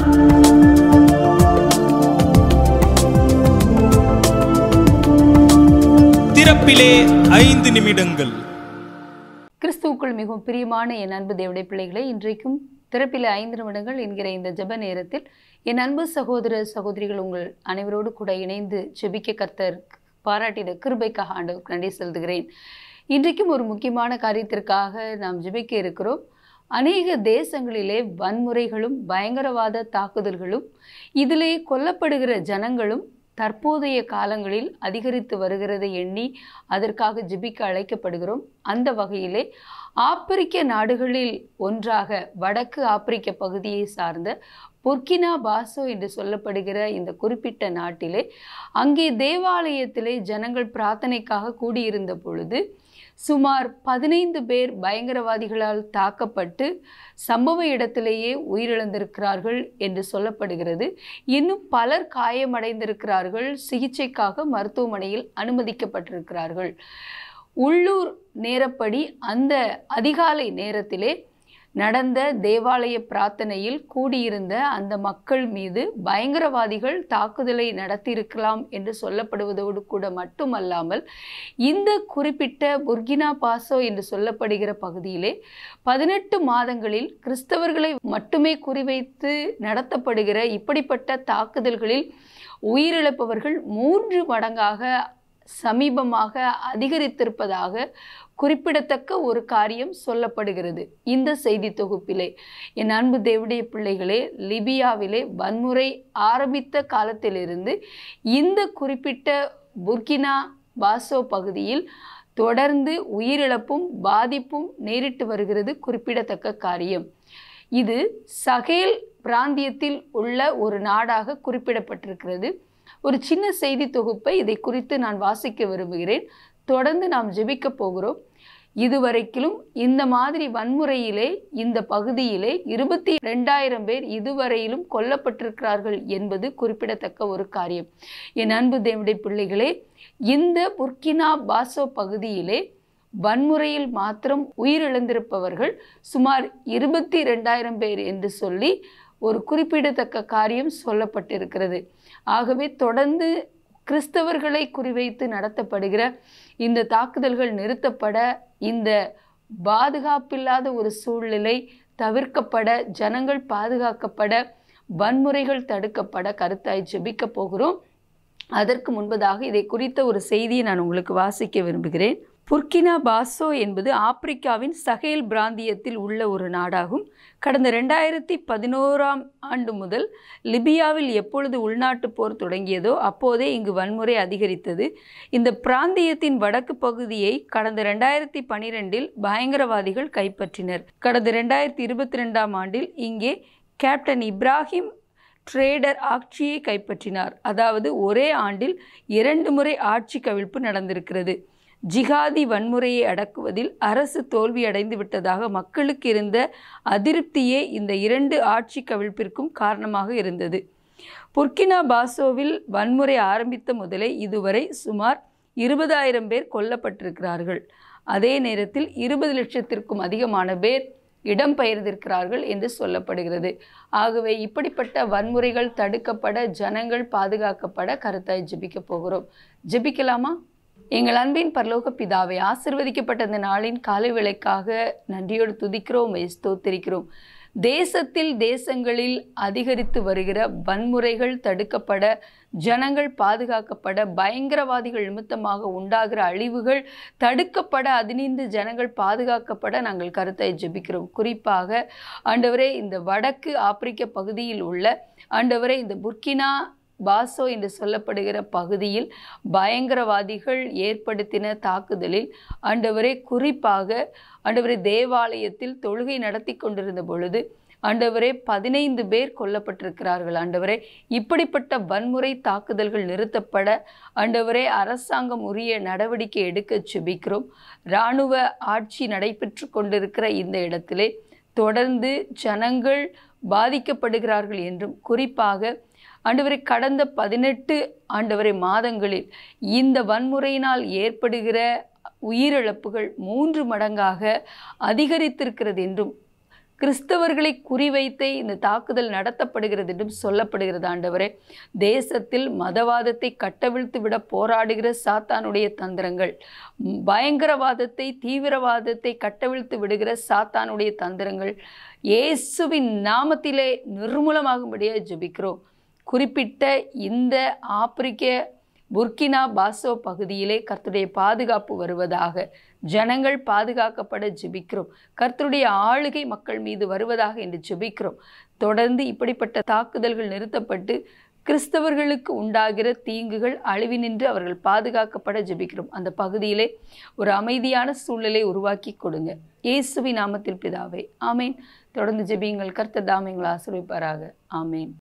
திறப்பிலே ஐந்து நிமிடங்கள் கிறிஸ்துவுக்குள் மிகவும் பிரியமான என் அன்பு தேவடைய பிள்ளைகளே இன்றைக்கும் திறப்பில் ஐந்து நிமிடங்கள் என்கிற இந்த ஜெப நேரத்தில் என் அன்பு சகோதர சகோதரிகள் உங்கள் அனைவரோடு கூட இணைந்து ஜெபிக்க கர்த்தர் பாராட்டின கிருபைக்காக ஆண்டவருக்கு நன்றி செலுத்துகிறேன் இன்றைக்கும் ஒரு முக்கியமான காரியத்திற்காக நாம் ஜெபிக்க இருக்கிறோம் அநேக தேசங்களிலே வன்முறைகளும் பயங்கரவாத தாக்குதல்களும் இதிலே கொல்லப்படுகிற ஜனங்களும் தற்போதைய காலங்களில் அதிகரித்து வருகிறதை எண்ணி அதற்காக ஜெபிக்க அழைக்கப்படுகிறோம் அந்த வகையிலே ஆப்பிரிக்க நாடுகளில் ஒன்றாக வடக்கு ஆப்பிரிக்க பகுதியை சார்ந்த புர்கினா பாசோ என்று சொல்லப்படுகிற இந்த குறிப்பிட்ட நாட்டிலே அங்கே தேவாலயத்திலே ஜனங்கள் பிரார்த்தனைக்காக கூடியிருந்த பொழுது சுமார் பதினைந்து பேர் பயங்கரவாதிகளால் தாக்கப்பட்டு சம்பவ இடத்திலேயே உயிரிழந்திருக்கிறார்கள் என்று சொல்லப்படுகிறது இன்னும் பலர் காயமடைந்திருக்கிறார்கள் சிகிச்சைக்காக மருத்துவமனையில் அனுமதிக்கப்பட்டிருக்கிறார்கள் உள்ளூர் நேரப்படி அந்த அதிகாலை நேரத்திலே நடந்த தேவாலய பிரார்த்தனையில் கூடியிருந்த அந்த மக்கள் மீது பயங்கரவாதிகள் தாக்குதலை நடத்தியிருக்கலாம் என்று சொல்லப்படுவதோடு கூட மட்டுமல்லாமல் இந்த குறிப்பிட்ட புர்கினா பாசோ என்று சொல்லப்படுகிற பகுதியிலே பதினெட்டு மாதங்களில் கிறிஸ்தவர்களை மட்டுமே குறிவைத்து நடத்தப்படுகிற இப்படிப்பட்ட தாக்குதல்களில் உயிரிழப்பவர்கள் மூன்று மடங்காக சமீபமாக அதிகரித்திருப்பதாக குறிப்பிடத்தக்க ஒரு காரியம் சொல்லப்படுகிறது இந்த செய்தி தொகுப்பிலே என் அன்பு தேவடைய பிள்ளைகளே லிபியாவிலே வன்முறை ஆரம்பித்த காலத்திலிருந்து இந்த குறிப்பிட்ட புர்கினா பாசோ பகுதியில் தொடர்ந்து உயிரிழப்பும் பாதிப்பும் நேரிட்டு வருகிறது குறிப்பிடத்தக்க காரியம் இது சகேல் பிராந்தியத்தில் உள்ள ஒரு நாடாக குறிப்பிடப்பட்டிருக்கிறது ஒரு சின்ன செய்தி தொகுப்பை இதை குறித்து நான் வாசிக்க விரும்புகிறேன் தொடர்ந்து நாம் ஜெபிக்க போகிறோம் இதுவரைக்கிலும் இந்த மாதிரி வன்முறையிலே இந்த பகுதியிலே இருபத்தி ரெண்டாயிரம் பேர் இதுவரையிலும் கொல்லப்பட்டிருக்கிறார்கள் என்பது குறிப்பிடத்தக்க ஒரு காரியம் என் அன்பு தேவடைய பிள்ளைகளே இந்த புர்கினா பாசோ பகுதியிலே வன்முறையில் மாத்திரம் உயிரிழந்திருப்பவர்கள் சுமார் இருபத்தி ரெண்டாயிரம் பேர் என்று சொல்லி ஒரு குறிப்பிடத்தக்க காரியம் சொல்லப்பட்டிருக்கிறது ஆகவே தொடர்ந்து கிறிஸ்தவர்களை குறிவைத்து நடத்தப்படுகிற இந்த தாக்குதல்கள் நிறுத்தப்பட இந்த பாதுகாப்பில்லாத ஒரு சூழ்நிலை தவிர்க்கப்பட ஜனங்கள் பாதுகாக்கப்பட வன்முறைகள் தடுக்கப்பட கருத்தாய் ஜெபிக்க போகிறோம் அதற்கு முன்பதாக இதை குறித்த ஒரு செய்தியை நான் உங்களுக்கு வாசிக்க விரும்புகிறேன் புர்கினா பாசோ என்பது ஆப்பிரிக்காவின் சஹேல் பிராந்தியத்தில் உள்ள ஒரு நாடாகும் கடந்த ரெண்டாயிரத்தி பதினோராம் ஆண்டு முதல் லிபியாவில் எப்பொழுது உள்நாட்டு போர் தொடங்கியதோ அப்போதே இங்கு வன்முறை அதிகரித்தது இந்த பிராந்தியத்தின் வடக்கு பகுதியை கடந்த ரெண்டாயிரத்தி பனிரெண்டில் பயங்கரவாதிகள் கைப்பற்றினர் கடந்த ரெண்டாயிரத்தி இருபத்தி ரெண்டாம் ஆண்டில் இங்கே கேப்டன் இப்ராஹிம் ட்ரேடர் ஆட்சியை கைப்பற்றினார் அதாவது ஒரே ஆண்டில் இரண்டு முறை ஆட்சி கவிழ்ப்பு நடந்திருக்கிறது ஜிகாதி வன்முறையை அடக்குவதில் அரசு தோல்வியடைந்து விட்டதாக மக்களுக்கு இருந்த அதிருப்தியே இந்த இரண்டு ஆட்சி கவிழ்ப்பிற்கும் காரணமாக இருந்தது புர்கினா பாசோவில் வன்முறை ஆரம்பித்த முதலே இதுவரை சுமார் இருபதாயிரம் பேர் கொல்லப்பட்டிருக்கிறார்கள் அதே நேரத்தில் இருபது லட்சத்திற்கும் அதிகமான பேர் இடம்பெயர்ந்திருக்கிறார்கள் என்று சொல்லப்படுகிறது ஆகவே இப்படிப்பட்ட வன்முறைகள் தடுக்கப்பட ஜனங்கள் பாதுகாக்கப்பட கருத்தாய் ஜெபிக்க போகிறோம் ஜெபிக்கலாமா எங்கள் அன்பின் பரலோக பிதாவை ஆசிர்வதிக்கப்பட்ட இந்த நாளின் காலை வேளைக்காக நன்றியோடு துதிக்கிறோம் ஸ்தோத்திரிக்கிறோம் தேசத்தில் தேசங்களில் அதிகரித்து வருகிற வன்முறைகள் தடுக்கப்பட ஜனங்கள் பாதுகாக்கப்பட பயங்கரவாதிகள் நிமித்தமாக உண்டாகிற அழிவுகள் தடுக்கப்பட அதினிந்து ஜனங்கள் பாதுகாக்கப்பட நாங்கள் கருத்தை ஜெபிக்கிறோம் குறிப்பாக ஆண்டவரே இந்த வடக்கு ஆப்பிரிக்க பகுதியில் உள்ள ஆண்டவரே இந்த புர்கினா பாசோ என்று சொல்லப்படுகிற பகுதியில் பயங்கரவாதிகள் ஏற்படுத்தின தாக்குதலில் ஆண்டவரே குறிப்பாக ஆண்டவரே தேவாலயத்தில் தொழுகை நடத்தி கொண்டிருந்த பொழுது ஆண்டவரே பதினைந்து பேர் கொல்லப்பட்டிருக்கிறார்கள் ஆண்டவரே இப்படிப்பட்ட வன்முறை தாக்குதல்கள் நிறுத்தப்பட ஆண்டவரே அரசாங்கம் உரிய நடவடிக்கை எடுக்க செபிக்கிறோம் இராணுவ ஆட்சி நடைபெற்று கொண்டிருக்கிற இந்த இடத்திலே தொடர்ந்து ஜனங்கள் பாதிக்கப்படுகிறார்கள் என்றும் குறிப்பாக ஆண்டவரை கடந்த பதினெட்டு ஆண்டவரை மாதங்களில் இந்த வன்முறையினால் ஏற்படுகிற உயிரிழப்புகள் மூன்று மடங்காக அதிகரித்திருக்கிறது என்றும் கிறிஸ்தவர்களை குறிவைத்தே இந்த தாக்குதல் நடத்தப்படுகிறது என்றும் சொல்லப்படுகிறது ஆண்டவரே தேசத்தில் மதவாதத்தை கட்டவிழ்த்து விட போராடுகிற சாத்தானுடைய தந்திரங்கள் ம், பயங்கரவாதத்தை தீவிரவாதத்தை கட்டவிழ்த்து விடுகிற சாத்தானுடைய தந்திரங்கள் இயேசுவின் நாமத்திலே நிர்மூலமாகும்படியாக ஜெபிக்கிறோம் குறிப்பிட்ட இந்த ஆப்பிரிக்க புர்கினா பாசோ பகுதியிலே கர்த்தருடைய பாதுகாப்பு வருவதாக ஜனங்கள் பாதுகாக்கப்பட ஜெபிக்கிறோம் கர்த்தருடைய ஆளுகை மக்கள் மீது வருவதாக என்று ஜெபிக்கிறோம் தொடர்ந்து இப்படிப்பட்ட தாக்குதல்கள் நிறுத்தப்பட்டு கிறிஸ்தவர்களுக்கு உண்டாகிற தீங்குகள் அழிவினின்று அவர்கள் பாதுகாக்கப்பட ஜெபிக்கிறோம் அந்த பகுதியிலே ஒரு அமைதியான சூழ்நிலை உருவாக்கி கொடுங்க இயேசுவின் நாமத்தில் பிதாவே ஆமேன் தொடர்ந்து ஜெபியுங்கள் கர்த்தர் தாமைங்களை ஆசிர்விப்பாராக ஆமேன்